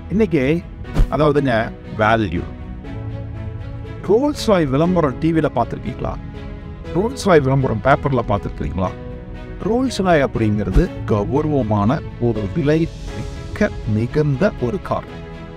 இன்னைக்கு அதாவதுங்க value Rolle's Rai விளம்பரம் டிவியில் பார்த்துருக்கீங்களா ரோல்ஸ் ராய் விளம்பரம் பேப்பரில் பார்த்துருக்கீங்களா ரோல்ஸ் ராய் அப்படிங்கிறது கௌரவமான ஒரு விலை மிக்க மிகுந்த ஒரு கார்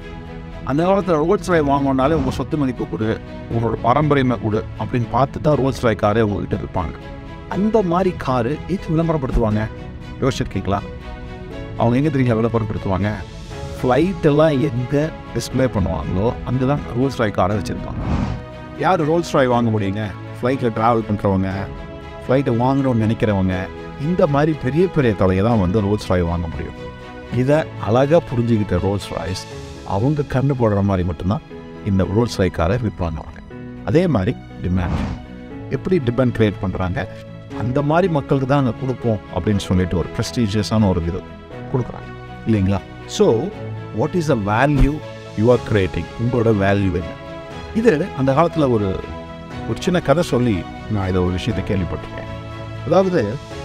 அந்த காலத்தில் ரோல்ஸ் ராய் வாங்கணுன்னாலே உங்கள் சொத்து மதிப்பு கொடு உங்களோட பாரம்பரியமை கொடு அப்படின்னு பார்த்து தான் ரோல்ஸ் ராய் காரே உங்ககிட்ட இருப்பாங்க அந்த மாதிரி காரு இது விளம்பரப்படுத்துவாங்க யோசிச்சிருக்கீங்களா அவங்க எங்கே தெரியுங்க விளம்பரப்படுத்துவாங்க ஃப்ளைட்டெல்லாம் எங்கே டிஸ்ப்ளே பண்ணுவாங்களோ அங்கே தான் ரோல்ஸ் ராய் காரை வச்சுருப்பாங்க யார் ரோல்ஸ் ராய் வாங்க முடியுங்க ஃப்ளைட்டில் ட்ராவல் பண்ணுறவங்க ஃப்ளைட்டை வாங்கணும்னு நினைக்கிறவங்க இந்த மாதிரி பெரிய பெரிய தலையை தான் வந்து ரோல்ஸ் ராய் வாங்க முடியும் இதை அழகாக புரிஞ்சுக்கிட்ட ரோல்ஸ் ராய்ஸ் அவங்க கண்ணு போடுற மாதிரி மட்டும்தான் இந்த ரோல்ஸ் ராய் காரை விற்பாங்க அதே மாதிரி டிமாண்ட் எப்படி டிமாண்ட் க்ரியேட் பண்ணுறாங்க அந்த மாதிரி மக்களுக்கு தான் அங்கே கொடுப்போம் அப்படின்னு சொல்லிட்டு ஒரு ப்ரெஸ்டீஜியஸான ஒரு இது கொடுக்குறாங்க இல்லைங்களா so what is the value you are creating உங்களோட வேல்யூ என்ன இது அந்த காலத்தில் ஒரு ஒரு சின்ன கதை சொல்லி நான் இதை ஒரு விஷயத்தை கேள்விப்பட்டிருக்கேன் அதாவது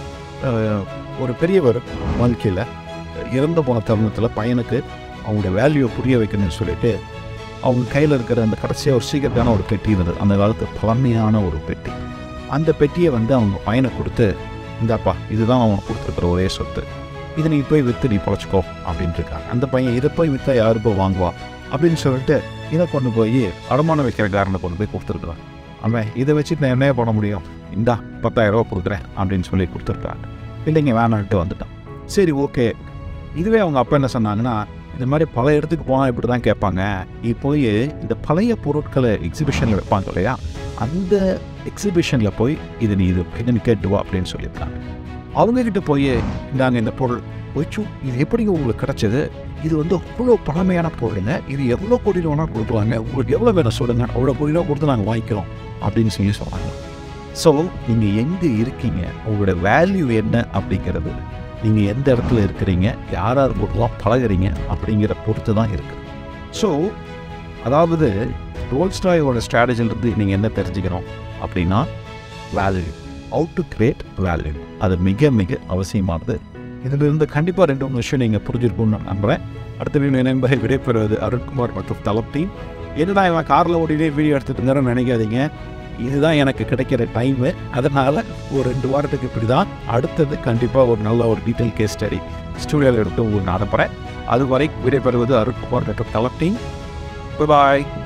அஹ், ஒரு பெரியவர் வாழ்க்கையில் இறந்து போன தருணத்தில் பையனுக்கு அவங்களுடைய வேல்யூவை புரிய வைக்கணும்னு சொல்லிட்டு அவங்க கையில் இருக்கிற அந்த கடைசியாக ஒரு சீக்கிரட்டான ஒரு பெட்டி இருந்தது அந்த காலத்து பழமையான ஒரு பெட்டி அந்த பெட்டியை வந்து அவங்க பையனை கொடுத்து இந்தாப்பா இதுதான் அவன் கொடுத்துருக்குற ஒரே சொத்து இதை நீ போய் விற்று நீ பொழைச்சிக்கோ அப்படின்ட்டு இருக்காங்க அந்த பையன் இதை போய் விற்றா யாரு போய் வாங்குவா அப்படின்னு சொல்லிட்டு இதை கொண்டு போய் அடமானம் வைக்கிற காரனை கொண்டு போய் கொடுத்துருக்குறான் அவன் இதை வச்சு நான் என்ன பண்ண முடியும் இந்தா பத்தாயிரம் ரூபா கொடுக்குறேன் அப்படின்னு சொல்லி கொடுத்துருக்காங்க இல்லைங்க வேணான்ட்டு வந்துட்டான் சரி ஓகே இதுவே அவங்க அப்பா என்ன சொன்னாங்கன்னா இந்த மாதிரி பல இடத்துக்கு போனால் இப்படி தான் கேட்பாங்க நீ போய் இந்த பழைய பொருட்களை எக்ஸிபிஷனில் வைப்பாங்க இல்லையா அந்த எக்ஸிபிஷனில் போய் இது நீ இது என்னன்னு கேட்டு வா அப்படின்னு சொல்லியிருக்காங்க அவங்கக்கிட்ட போய் இந்தாங்க இந்த பொருள் ஒய்ச்சு இது எப்படிங்க உங்களுக்கு கிடைச்சது இது வந்து அவ்வளோ பழமையான பொருளுங்க இது எவ்வளோ கோடி வேணால் கொடுக்குவாங்க உங்களுக்கு எவ்வளோ வேணும் சொல்லுங்க அவ்வளோ கோடி ரூபா கொடுத்து நாங்கள் வாங்கிக்கிறோம் அப்படின்னு சொல்லி சொன்னாங்க ஸோ நீங்கள் எங்கே இருக்கீங்க உங்களோட வேல்யூ என்ன அப்படிங்கிறது நீங்கள் எந்த இடத்துல இருக்கிறீங்க யார் யார் கூடலாம் பழகுறீங்க அப்படிங்கிற பொறுத்து தான் இருக்குது ஸோ அதாவது ரோல்ஸ்டாயோட ஸ்ட்ராட்டஜிலிருந்து நீங்கள் என்ன தெரிஞ்சுக்கணும் அப்படின்னா value out to create value அது மிக மிக அவசியமானது இதிலிருந்து கண்டிப்பாக ரெண்டு மூணு விஷயம் நீங்கள் புரிஞ்சிருக்கும்னு நான் நம்புகிறேன் அடுத்த வீடியோ நண்பரை விடைபெறுவது அருண்குமார் மற்றும் தலப்தி என்னடா இவன் காரில் ஓடினே வீடியோ எடுத்துட்டு இருந்தாலும் நினைக்காதீங்க இதுதான் எனக்கு கிடைக்கிற டைமு அதனால் ஒரு ரெண்டு வாரத்துக்கு இப்படி தான் அடுத்தது கண்டிப்பாக ஒரு நல்ல ஒரு டீட்டெயில் கேஸ் ஸ்டடி ஸ்டூடியோவில் எடுத்து உங்களுக்கு நான் அனுப்புகிறேன் அதுவரை விடைபெறுவது அருண்குமார் மற்றும் தலப்தி பாய்